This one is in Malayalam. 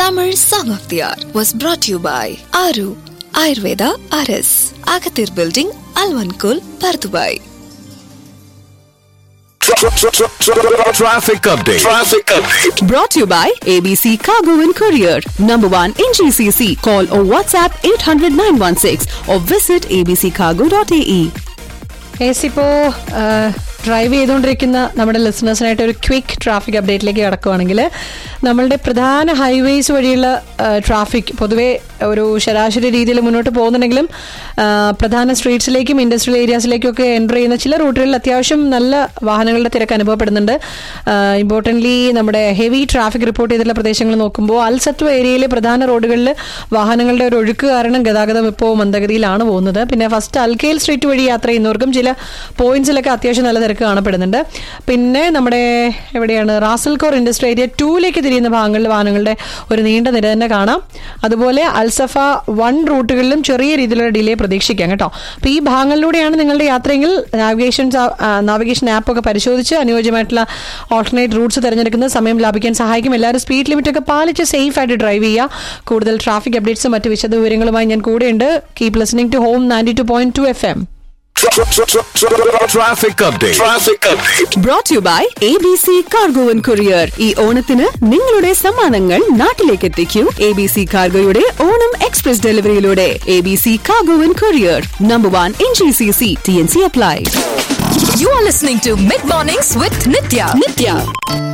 Tamil Song of the Hour was brought to you by Aru Ayurveda RS, Agathir Building, Alvankul, Pardubai. Traffic update. Traffic update. Brought to you by ABC Cargo and Courier. Number one in GCC. Call or WhatsApp 800 916 or visit abccargo.ae. ഏസ് ഇപ്പോൾ ഡ്രൈവ് ചെയ്തുകൊണ്ടിരിക്കുന്ന നമ്മുടെ ലിസണേഴ്സിനായിട്ട് ഒരു ക്വിക്ക് ട്രാഫിക് അപ്ഡേറ്റിലേക്ക് കിടക്കുവാണെങ്കിൽ നമ്മളുടെ പ്രധാന ഹൈവേസ് വഴിയുള്ള ട്രാഫിക് പൊതുവെ ഒരു ശരാശരി രീതിയിൽ മുന്നോട്ട് പോകുന്നുണ്ടെങ്കിലും ആ, പ്രധാന സ്ട്രീറ്റ്സിലേക്കും ഇൻഡസ്ട്രിയൽ ഏരിയാസിലേക്കും ഒക്കെ എൻ്റർ ചെയ്യുന്ന ചില റൂട്ടുകളിൽ അത്യാവശ്യം നല്ല വാഹനങ്ങളുടെ തിരക്ക് അനുഭവപ്പെടുന്നുണ്ട് ഇമ്പോർട്ടൻ്റ്ലി നമ്മുടെ ഹെവി ട്രാഫിക് റിപ്പോർട്ട് ചെയ്തിട്ടുള്ള പ്രദേശങ്ങൾ നോക്കുമ്പോൾ അൽസത്വ ഏരിയയിലെ പ്രധാന റോഡുകളിൽ വാഹനങ്ങളുടെ ഒരു ഒഴുക്ക് കാരണം ഗതാഗതം ഇപ്പോൾ മന്ദഗതിയിലാണ് പോകുന്നത് പിന്നെ ഫസ്റ്റ് അൽക്കേൽ സ്ട്രീറ്റ് വഴി യാത്ര ചെയ്യുന്നവർക്കും ചില പോയിന്റ്സിലൊക്കെ അത്യാവശ്യം നല്ല തിരക്ക് കാണപ്പെടുന്നുണ്ട് പിന്നെ നമ്മുടെ എവിടെയാണ് റാസൽകോർ ഇൻഡസ്ട്രി ഏരിയ ടൂയിലേക്ക് തിരിയുന്ന ഭാഗങ്ങളിൽ വാഹനങ്ങളുടെ ഒരു നീണ്ട നിര തന്നെ കാണാം അതുപോലെ അൽസഫ വൺ റൂട്ടുകളിലും ചെറിയ രീതിയിലുള്ള ഡിലേ പ്രതീക്ഷിക്കാം കേട്ടോ അപ്പോൾ ഈ ഭാഗങ്ങളിലൂടെയാണ് നിങ്ങളുടെ യാത്രയെങ്കിൽ നാവിഗേഷൻ നാവിഗേഷൻ ആപ്പൊക്കെ പരിശോധിച്ച് അനുയോജ്യമായിട്ടുള്ള ഓൾട്ടർനേറ്റ് റൂട്ട്സ് തിരഞ്ഞെടുക്കുന്നത് സമയം ലാഭിക്കാൻ സഹായിക്കും എല്ലാവരും സ്പീഡ് ലിമിറ്റ് ഒക്കെ പാലിച്ച് സേഫ് ആയിട്ട് ഡ്രൈവ് ചെയ്യുക കൂടുതൽ ട്രാഫിക് അപ്ഡേറ്റ്സും മറ്റ് വിശദ വിവരങ്ങളുമായി ഞാൻ കൂടെയുണ്ട് keep listening to home ninety two point two F M Traffic update. Traffic update. Brought to you by ABC Cargo and Courier. ഈ ഓണത്തിന് നിങ്ങളുടെ സമ്മാനങ്ങൾ നാട്ടിലേക്ക് എത്തിക്കൂ എ ബി സി കാർഗോയുടെ ഓണം എക്സ്പ്രസ് ഡെലിവറിയിലൂടെ A B C cargo and courier number one in G C C T N C apply You are listening to Mid Mornings with Nitya. Nithya